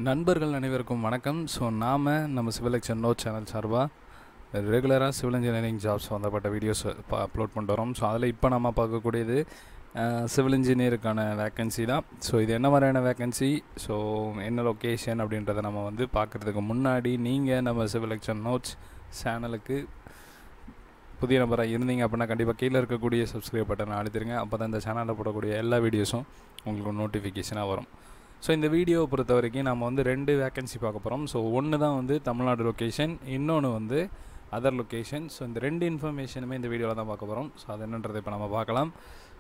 நண்பர்கள் அனைவருக்கும் வணக்கம் ஸோ நாம் நம்ம சிவில் எக்ஷன் நோட் சேனல் சார்பாக ரெகுலராக சிவில் இன்ஜினியரிங் ஜாப்ஸ் சம்மந்தப்பட்ட வீடியோஸ் அப்லோட் பண்ணிட்டு வரோம் ஸோ அதில் இப்போ நம்ம பார்க்கக்கூடியது சிவில் இன்ஜினியருக்கான வேக்கன்சி தான் ஸோ இது என்ன மாதிரியான வேக்கன்சி ஸோ என்ன லொக்கேஷன் அப்படின்றத நம்ம வந்து பார்க்குறதுக்கு முன்னாடி நீங்கள் நம்ம சிவில் எக்ஷன் நோட்ஸ் சேனலுக்கு புதிய நபராக இருந்தீங்க அப்படின்னா கண்டிப்பாக கீழே இருக்கக்கூடிய சப்ஸ்கிரைப் பட்டனை அழுத்திருங்க அப்போ தான் இந்த சேனலில் போடக்கூடிய எல்லா வீடியோஸும் உங்களுக்கு நோட்டிஃபிகேஷனாக வரும் ஸோ இந்த வீடியோவை பொறுத்த வரைக்கும் நம்ம வந்து ரெண்டு வேக்கன்சி பார்க்க போகிறோம் ஸோ ஒன்று தான் வந்து தமிழ்நாடு லொக்கேஷன் இன்னொன்று வந்து அதர் லொக்கேஷன் ஸோ இந்த ரெண்டு இன்ஃபர்மேஷனுமே இந்த வீடியோவில் தான் பார்க்க போகிறோம் ஸோ அது என்னன்றதை இப்போ நம்ம பார்க்கலாம்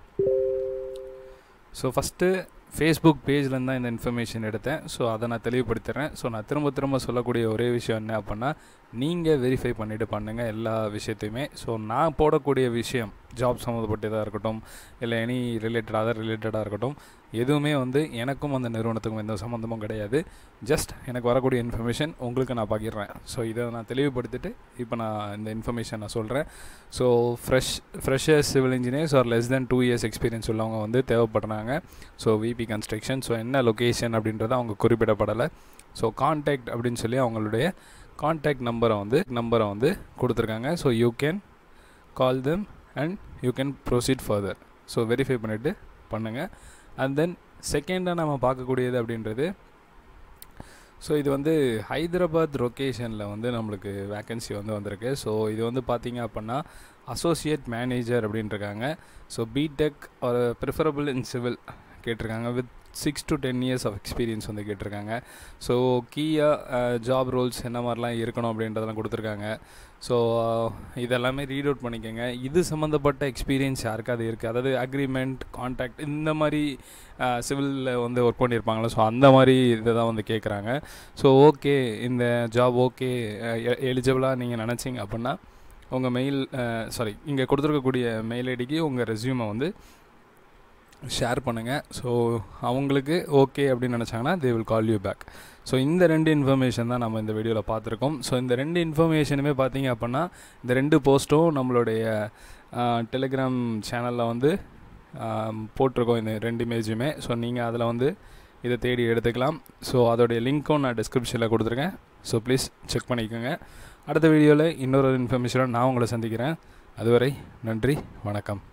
ஸோ ஃபஸ்ட்டு ஃபேஸ்புக் பேஜ்லேருந்து தான் இந்த இன்ஃபர்மேஷன் எடுத்தேன் ஸோ அதை நான் தெளிவுபடுத்துகிறேன் ஸோ நான் திரும்ப திரும்ப சொல்லக்கூடிய ஒரே விஷயம் என்ன அப்படின்னா நீங்கள் வெரிஃபை பண்ணிவிட்டு பண்ணுங்கள் எல்லா விஷயத்தையுமே ஸோ நான் போடக்கூடிய விஷயம் ஜாப் சம்மந்தப்பட்டதாக இருக்கட்டும் இல்லை எனி ரிலேட்டட் அதர் ரிலேட்டடாக இருக்கட்டும் எதுவுமே வந்து எனக்கும் அந்த நிறுவனத்துக்கும் எந்த சம்மந்தமும் கிடையாது ஜஸ்ட் எனக்கு வரக்கூடிய இன்ஃபர்மேஷன் உங்களுக்கு நான் பகிர்றேன் ஸோ இதை நான் தெளிவுபடுத்திட்டு இப்போ நான் இந்த இன்ஃபர்மேஷன் நான் சொல்கிறேன் so fresh freshers civil engineers or less than two years experience உள்ளவங்க வந்து தேவைப்படுறாங்க ஸோ விபி கன்ஸ்ட்ரக்ஷன் ஸோ என்ன லொக்கேஷன் அப்படின்றத அவங்க குறிப்பிடப்படலை ஸோ கான்டாக்ட் அப்படின்னு சொல்லி அவங்களுடைய கான்டாக்ட் நம்பரை வந்து நம்பரை வந்து கொடுத்துருக்காங்க so you can call them and you can proceed further so verify பண்ணிவிட்டு பண்ணுங்கள் அண்ட் தென் செகண்டாக நம்ம பார்க்கக்கூடியது அப்படின்றது ஸோ இது வந்து ஹைதராபாத் லொக்கேஷனில் வந்து நம்மளுக்கு வேக்கன்சி வந்து வந்திருக்கு ஸோ இது வந்து பார்த்தீங்க அப்படின்னா அசோசியேட் மேனேஜர் அப்படின்ட்டுருக்காங்க ஸோ பிடெக் ஒரு ப்ரிஃபரபிள் இன் சிவில் கேட்டிருக்காங்க with six to ten years of experience வந்து கேட்டிருக்காங்க ஸோ கீயாக ஜாப் ரோல்ஸ் என்ன மாதிரிலாம் இருக்கணும் அப்படின்றதெல்லாம் கொடுத்துருக்காங்க ஸோ இதெல்லாமே ரீட் அவுட் பண்ணிக்கோங்க இது சம்மந்தப்பட்ட எக்ஸ்பீரியன்ஸ் யாருக்காவது இருக்குது அதாவது அக்ரிமெண்ட் கான்டாக்ட் இந்த மாதிரி சிவிலில் வந்து ஒர்க் பண்ணியிருப்பாங்களா ஸோ அந்த மாதிரி இதை தான் வந்து கேட்குறாங்க ஸோ ஓகே இந்த ஜாப் ஓகே எலிஜிபிளாக நீங்கள் நினச்சிங்க அப்படின்னா உங்கள் மெயில் சாரி இங்கே கொடுத்துருக்கக்கூடிய மெயில் ஐடிக்கு உங்கள் ரெஸ்யூமை வந்து ஷேர் பண்ணுங்கள் ஸோ அவங்களுக்கு ஓகே அப்படின்னு நினச்சாங்கன்னா they will call you back so இந்த ரெண்டு இன்ஃபர்மேஷன் தான் நம்ம இந்த வீடியோவில் பார்த்துருக்கோம் ஸோ இந்த ரெண்டு இன்ஃபர்மேஷனுமே பார்த்தீங்க அப்படின்னா இந்த ரெண்டு போஸ்ட்டும் நம்மளுடைய டெலிகிராம் சேனலில் வந்து போட்டிருக்கோம் இந்த ரெண்டு இமேஜுமே ஸோ நீங்கள் அதில் வந்து இதை தேடி எடுத்துக்கலாம் ஸோ அதோடைய லிங்க்கும் நான் டிஸ்கிரிப்ஷனில் கொடுத்துருக்கேன் ஸோ ப்ளீஸ் செக் பண்ணிக்கோங்க அடுத்த வீடியோவில் இன்னொரு இன்ஃபர்மேஷனோட நான் உங்களை சந்திக்கிறேன் அதுவரை நன்றி வணக்கம்